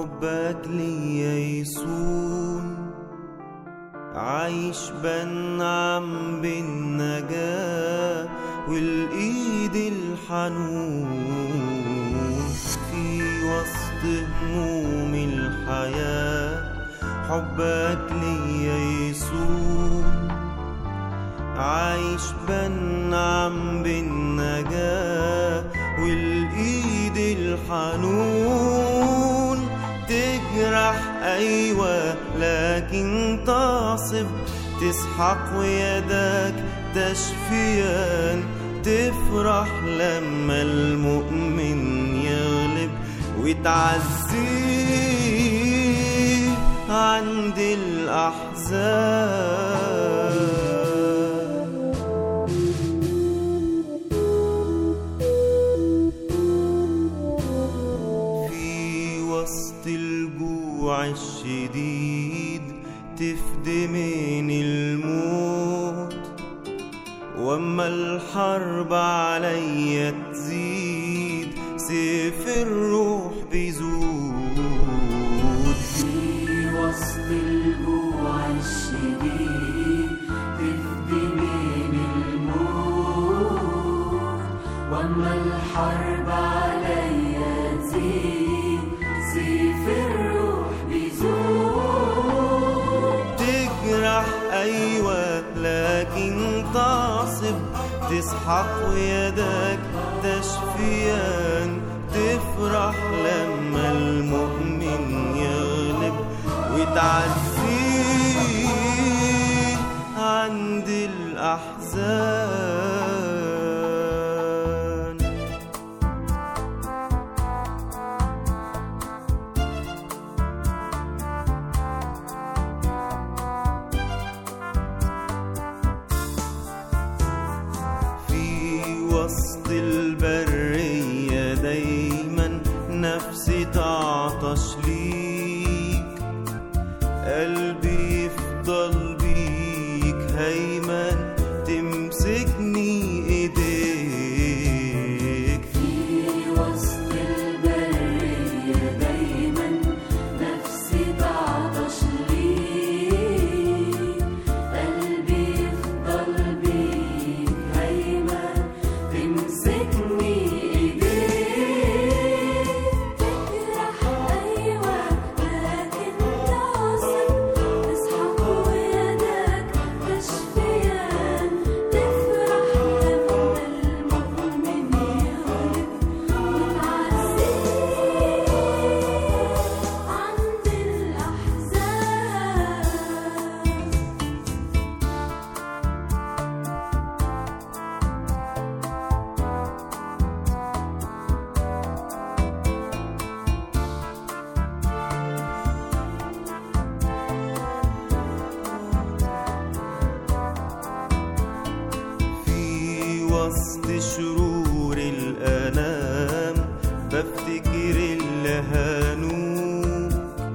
حبك ليا يصون عايش بنعم بالنجاة والإيد الحنون في وسط هموم الحياة حبك ليا يصون عايش بنعم بالنجاة والإيد الحنون تجرح أيوة لكن تعصب تسحق ويدك تشفيان تفرح لما المؤمن يغلب وتعزيه عند الأحزان في وسط الجوع الشديد تفدي من الموت واما الحرب عليا تزيد سيف الروح بيزود في وسط الجوع الشديد تفدي من الموت واما الحرب عليا تزيد سيف الروح بيزود تجرح أيوة لكن تعصب تسحق ويدك تشفيان تفرح لما المؤمن يغلب وتعزيه عند الأحزان في وسط البرية دايما نفسي تعطش ليك قلبي يفضل بيك هيمن تمسكني ايديك في وسط البرية دايما نفسي تعطش ليك قلبي يفضل بيك هيما تمسكني ايديك تجرح ايوه لكن تعصب تسحق ويدك تشفيان تفرح لما المؤمن يغلب وتعزيه عند الأحزان في وسط شرور الأنام بفتكر اللي هانوك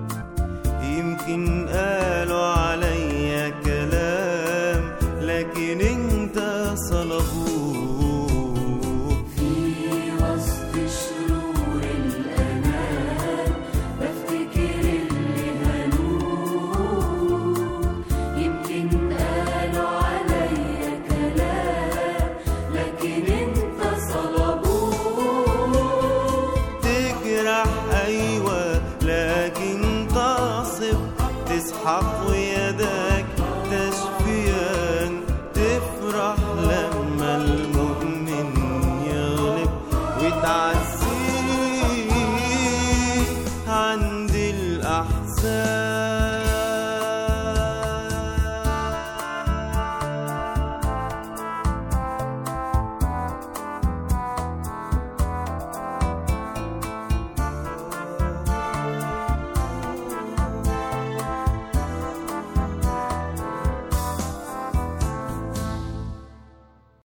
يمكن قالوا عليا كلام لكن انت صلبوك في وسط شرور الأنام بفتكر اللي هنوك يمكن قالوا عليا كلام لكن انت صلبوك تجرح أيوة لكن تعصب تسحق ويدك تشفيان تفرح لما المؤمن يغلب وتعزيه عند الأحزان